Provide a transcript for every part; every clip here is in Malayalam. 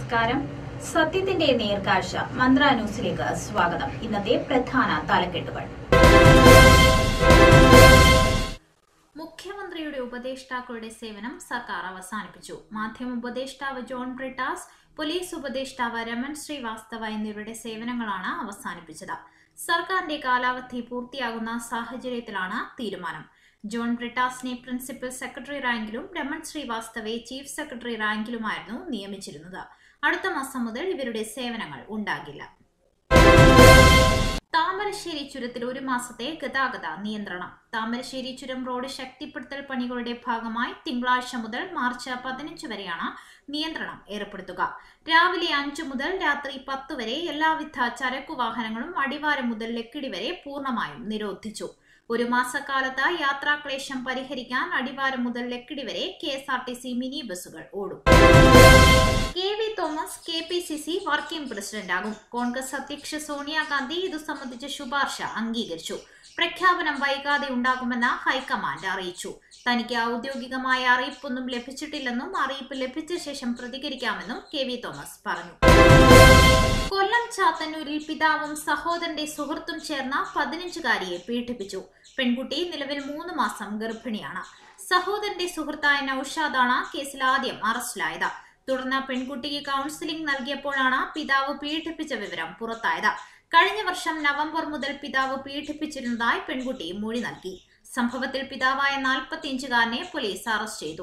നമസ്കാരം സത്യത്തിന്റെ നേർക്കാഴ്ച മന്ത്ര ന്യൂസിലേക്ക് സ്വാഗതം ഇന്നത്തെ പ്രധാന തലക്കെട്ടുകൾ മുഖ്യമന്ത്രിയുടെ ഉപദേഷ്ടാക്കളുടെ സേവനം സർക്കാർ അവസാനിപ്പിച്ചു മാധ്യമ ഉപദേഷ്ടാവ് ജോൺ ബ്രിട്ടാസ് പോലീസ് ഉപദേഷ്ടാവ് രമൺ ശ്രീവാസ്തവ എന്നിവരുടെ സേവനങ്ങളാണ് അവസാനിപ്പിച്ചത് സർക്കാരിന്റെ കാലാവധി പൂർത്തിയാകുന്ന സാഹചര്യത്തിലാണ് തീരുമാനം ജോൺ ബ്രിട്ടാസിനെ പ്രിൻസിപ്പൽ സെക്രട്ടറി റാങ്കിലും രമൺ ശ്രീവാസ്തവയെ ചീഫ് സെക്രട്ടറി റാങ്കിലുമായിരുന്നു നിയമിച്ചിരുന്നത് അടുത്ത മാസം മുതൽ ഇവരുടെ സേവനങ്ങൾ ഉണ്ടാകില്ല താമരശ്ശേരി ചുരത്തിൽ ഒരു മാസത്തെ ഗതാഗത നിയന്ത്രണം താമരശ്ശേരി ചുരം റോഡ് ശക്തിപ്പെടുത്തൽ പണികളുടെ ഭാഗമായി തിങ്കളാഴ്ച മുതൽ മാർച്ച് പതിനഞ്ച് വരെയാണ് നിയന്ത്രണം ഏർപ്പെടുത്തുക രാവിലെ അഞ്ചു മുതൽ രാത്രി പത്ത് വരെ എല്ലാവിധ ചരക്കു വാഹനങ്ങളും അടിവാരം മുതൽ ലക്കിടി വരെ പൂർണ്ണമായും നിരോധിച്ചു ഒരു മാസക്കാലത്ത് യാത്രാക്ലേശം പരിഹരിക്കാൻ അടിവാരം മുതൽ ലക്കിടി വരെ K S R T C mini ബസ്സുകൾ ഓടും K V Thomas K P C C working പ്രസിഡന്റാകും കോൺഗ്രസ് അധ്യക്ഷ സോണിയാഗാന്ധി ഇതു സംബന്ധിച്ച ശുപാർശ അംഗീകരിച്ചു പ്രഖ്യാപനം വൈകാതെ ഉണ്ടാകുമെന്ന് ഹൈക്കമാൻഡ് അറിയിച്ചു തനിക്ക് ഔദ്യോഗികമായ അറിയിപ്പൊന്നും ലഭിച്ചിട്ടില്ലെന്നും അറിയിപ്പ് ലഭിച്ച ശേഷം പ്രതികരിക്കാമെന്നും കെ വി തോമസ് പറഞ്ഞു കൊല്ലം ചാത്തന്നൂരിൽ പിതാവും സഹോദരന്റെ സുഹൃത്തും ചേർന്ന പതിനഞ്ചുകാരിയെ പീഡിപ്പിച്ചു പെൺകുട്ടി നിലവിൽ മൂന്ന് മാസം ഗർഭിണിയാണ് സഹോദരന്റെ സുഹൃത്തായ നൌഷാദാണ് കേസിൽ ആദ്യം അറസ്റ്റിലായത് തുടർന്ന് പെൺകുട്ടിക്ക് കൌൺസിലിംഗ് നൽകിയപ്പോഴാണ് പിതാവ് പീഡിപ്പിച്ച വിവരം പുറത്തായത് കഴിഞ്ഞ വർഷം നവംബർ മുതൽ പിതാവ് പീഡിപ്പിച്ചിരുന്നതായി പെൺകുട്ടി മൊഴി നൽകി സംഭവത്തിൽ പിതാവായ നാൽപ്പത്തിയഞ്ചുകാരനെ പോലീസ് അറസ്റ്റ് ചെയ്തു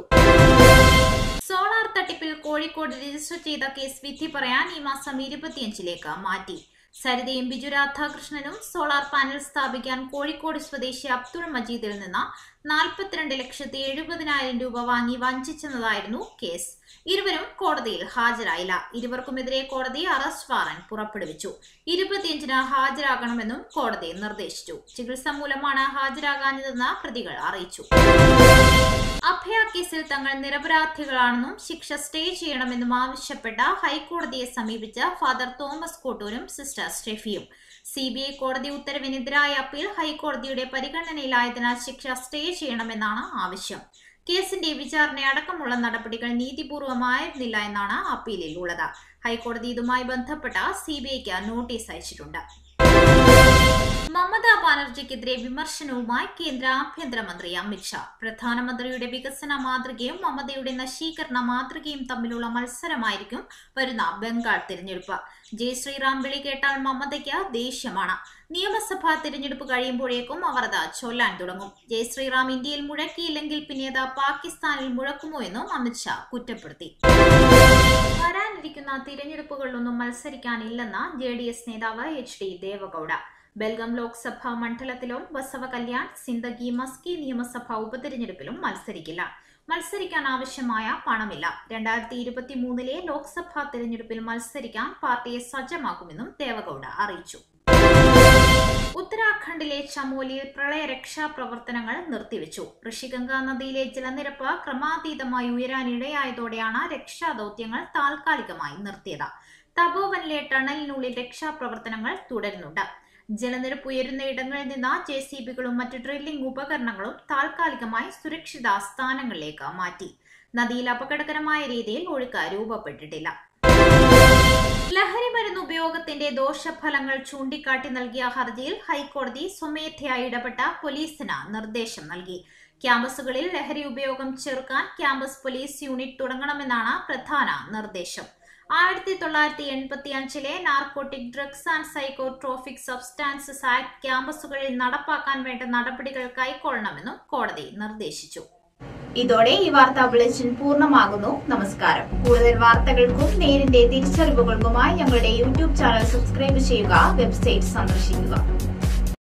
സോളാർ തട്ടിപ്പിൽ കോഴിക്കോട് രജിസ്റ്റർ ചെയ്ത കേസ് വിധി പറയാൻ ഈ മാസം ഇരുപത്തിയഞ്ചിലേക്ക് മാറ്റി സരിതയും ബിജു രാധാകൃഷ്ണനും സോളാർ പാനൽ സ്ഥാപിക്കാൻ കോഴിക്കോട് സ്വദേശി അബ്ദുൾ മജീദിൽ നിന്ന് നാൽപ്പത്തിരണ്ട് ലക്ഷത്തി എഴുപതിനായിരം രൂപ വാങ്ങി വഞ്ചിച്ചെന്നതായിരുന്നു കേസ് ഇരുവരും കോടതിയിൽ ഹാജരായില്ല ഇരുവർക്കുമെതിരെ കോടതി അറസ്റ്റ് വാറന്റ് പുറപ്പെടുവിച്ചു ഇരുപത്തിയഞ്ചിന് ഹാജരാകണമെന്നും കോടതി നിർദ്ദേശിച്ചു ചികിത്സ മൂലമാണ് ഹാജരാകാഞ്ഞതെന്ന് പ്രതികൾ അറിയിച്ചു അഭയ കേസിൽ തങ്ങൾ നിരപരാധികളാണെന്നും ശിക്ഷ സ്റ്റേ ചെയ്യണമെന്നും ആവശ്യപ്പെട്ട ഹൈക്കോടതിയെ സമീപിച്ച ഫാദർ തോമസ് കോട്ടൂരും സിസ്റ്റർ സ്റ്റെഫിയും സി ബി ഐ കോടതി ഉത്തരവിനെതിരായ അപ്പീൽ ഹൈക്കോടതിയുടെ പരിഗണനയിലായതിനാൽ ശിക്ഷ സ്റ്റേ ചെയ്യണമെന്നാണ് ആവശ്യം കേസിന്റെ വിചാരണ അടക്കമുള്ള നടപടികൾ നീതിപൂർവമായിരുന്നില്ല എന്നാണ് അപ്പീലിൽ ഉള്ളത് ഹൈക്കോടതി ഇതുമായി ബന്ധപ്പെട്ട സി ബി ഐക്ക് നോട്ടീസ് അയച്ചിട്ടുണ്ട് മമതാ ബാനർജിക്കെതിരെ വിമർശനവുമായി കേന്ദ്ര ആഭ്യന്തരമന്ത്രി അമിത്ഷാ പ്രധാനമന്ത്രിയുടെ വികസന മാതൃകയും മമതയുടെ നശീകരണ മാതൃകയും തമ്മിലുള്ള മത്സരമായിരിക്കും വരുന്ന ബംഗാൾ തിരഞ്ഞെടുപ്പ് ജയ് ശ്രീറാം വിളി കേട്ടാൽ മമതയ്ക്ക് ദേഷ്യമാണ് നിയമസഭാ തിരഞ്ഞെടുപ്പ് കഴിയുമ്പോഴേക്കും അവർ അത് ചൊല്ലാൻ തുടങ്ങും ജയ് ശ്രീറാം ഇന്ത്യയിൽ മുഴക്കിയില്ലെങ്കിൽ പിന്നെ അത് പാകിസ്ഥാനിൽ മുഴക്കുമോ എന്നും അമിത്ഷാ കുറ്റപ്പെടുത്തി വരാനിരിക്കുന്ന തിരഞ്ഞെടുപ്പുകളിലൊന്നും മത്സരിക്കാനില്ലെന്ന് ജെ ഡി എസ് നേതാവ് എച്ച് ഡി ദേവഗൌഡ ബൽഗം ലോക്സഭാ മണ്ഡലത്തിലും ബസവ കല്യാൺ സിന്ദഗി മസ്കി നിയമസഭാ ഉപതെരഞ്ഞെടുപ്പിലും മത്സരിക്കില്ല മത്സരിക്കാൻ ആവശ്യമായ പണമില്ല രണ്ടായിരത്തി ഇരുപത്തി മൂന്നിലെ ലോക്സഭാ തിരഞ്ഞെടുപ്പിൽ മത്സരിക്കാൻ പാർട്ടിയെ സജ്ജമാക്കുമെന്നും ദേവഗൌഡ അറിയിച്ചു ഉത്തരാഖണ്ഡിലെ ചമോലിയിൽ പ്രളയ രക്ഷാ പ്രവർത്തനങ്ങൾ നിർത്തിവെച്ചു ഋഷിഗംഗ നദിയിലെ ജലനിരപ്പ് ക്രമാതീതമായി ഉയരാനിടയായതോടെയാണ് രക്ഷാദൌത്യങ്ങൾ താൽക്കാലികമായി നിർത്തിയത് തപോവനിലെ ടണലിനുള്ളിൽ രക്ഷാപ്രവർത്തനങ്ങൾ തുടരുന്നുണ്ട് ജലനിരപ്പ് ഉയരുന്ന ഇടങ്ങളിൽ നിന്ന് ജെ സി ബികളും മറ്റ് ഡ്രില്ലിംഗ് ഉപകരണങ്ങളും താൽക്കാലികമായി സുരക്ഷിത സ്ഥാനങ്ങളിലേക്ക് മാറ്റി നദിയിൽ അപകടകരമായ രീതിയിൽ ഒഴുക്ക് രൂപപ്പെട്ടിട്ടില്ല ലഹരി മരുന്ന് ഉപയോഗത്തിന്റെ ദോഷഫലങ്ങൾ ചൂണ്ടിക്കാട്ടി നൽകിയ ഹർജിയിൽ ഹൈക്കോടതി സ്വമേധയായി ഇടപെട്ട പോലീസിന് നിർദ്ദേശം നൽകി ക്യാമ്പസുകളിൽ ലഹരി ഉപയോഗം ചെറുക്കാൻ ക്യാമ്പസ് പോലീസ് യൂണിറ്റ് തുടങ്ങണമെന്നാണ് പ്രധാന നിർദ്ദേശം ആയിരത്തി തൊള്ളായിരത്തി എൺപത്തി അഞ്ചിലെ narcotic drugs and psychotropic substances act ക്യാമ്പസുകളിൽ നടപ്പാക്കാൻ വേണ്ട നടപടികൾ കൈക്കൊള്ളണമെന്നും കോടതി നിർദ്ദേശിച്ചു ഇതോടെ ഈ വാർത്താ ബുള്ളറ്റിൻ പൂർണ്ണമാകുന്നു നമസ്കാരം കൂടുതൽ വാർത്തകൾക്കും നേരിന്റെ തിരിച്ചറിവുകൾക്കുമായി ഞങ്ങളുടെ യൂട്യൂബ് ചാനൽ സബ്സ്ക്രൈബ് ചെയ്യുക വെബ്സൈറ്റ് സന്ദർശിക്കുക